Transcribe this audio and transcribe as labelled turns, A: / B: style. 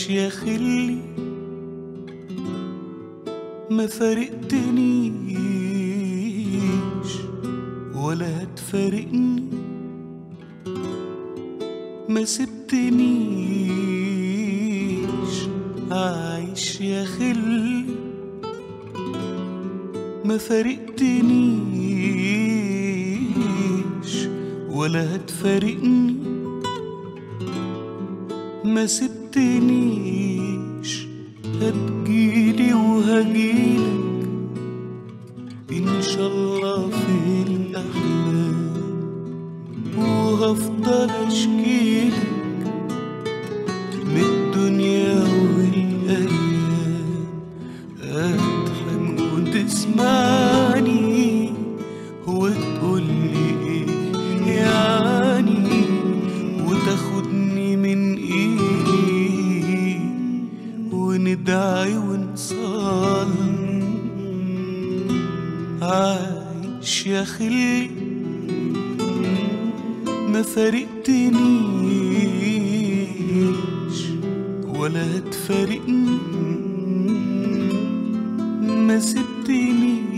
A: عايش يا خلي ما فارقتنيش ولا هتفارقني ما سبتنيش عايش يا خلي ما فارقتنيش ولا هتفارقني ما سبتنيش هتجيلي وهجيلك إن شاء الله في الأحلام وهفضل أشكيلك من الدنيا والأيام أضحك وتسمعني وتقولي إيه يعني وتاخدني من إيدي وندعي ونصلي عايش يا خلي ما فارقتنيش ولا هتفارقني ما سبتنيش